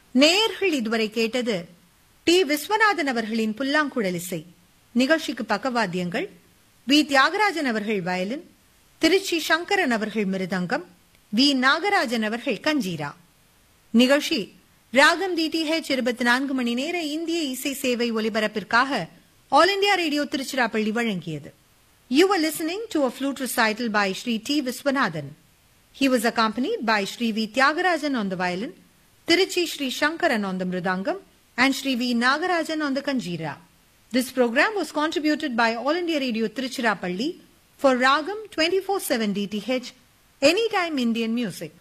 நேயர்கள் இதுவரை கேட்டது டி விஸ்வநாதன் அவர்களின் புல்லாங்குழல் இசை நிகழ்ச்சிக்கு பக்கவாத்தியங்கள் வி தியாகராஜன் அவர்கள் வயலின் திருச்சி சங்கரன் அவர்கள் மிருதங்கம் வி நாகராஜன் அவர்கள் கஞ்சீரா நிகழ்ச்சி ராகம் டிடிஹெச் இருபத்தி நான்கு மணி நேர இந்திய இசை சேவை ஒலிபரப்பிற்காக ஆல் இண்டியா ரேடியோ திருச்சிராப்பள்ளி வழங்கியது you are listening to a flute recital by Shri T Viswanathan He was accompanied by Sri V. Tyagarajan on the violin, Tiruchi Sri Shankaran on the mridangam, and Sri V. Nagarajan on the kanjira. This program was contributed by All India Radio Tiruchirappalli for Ragam 24/7 DTH Anytime Indian Music.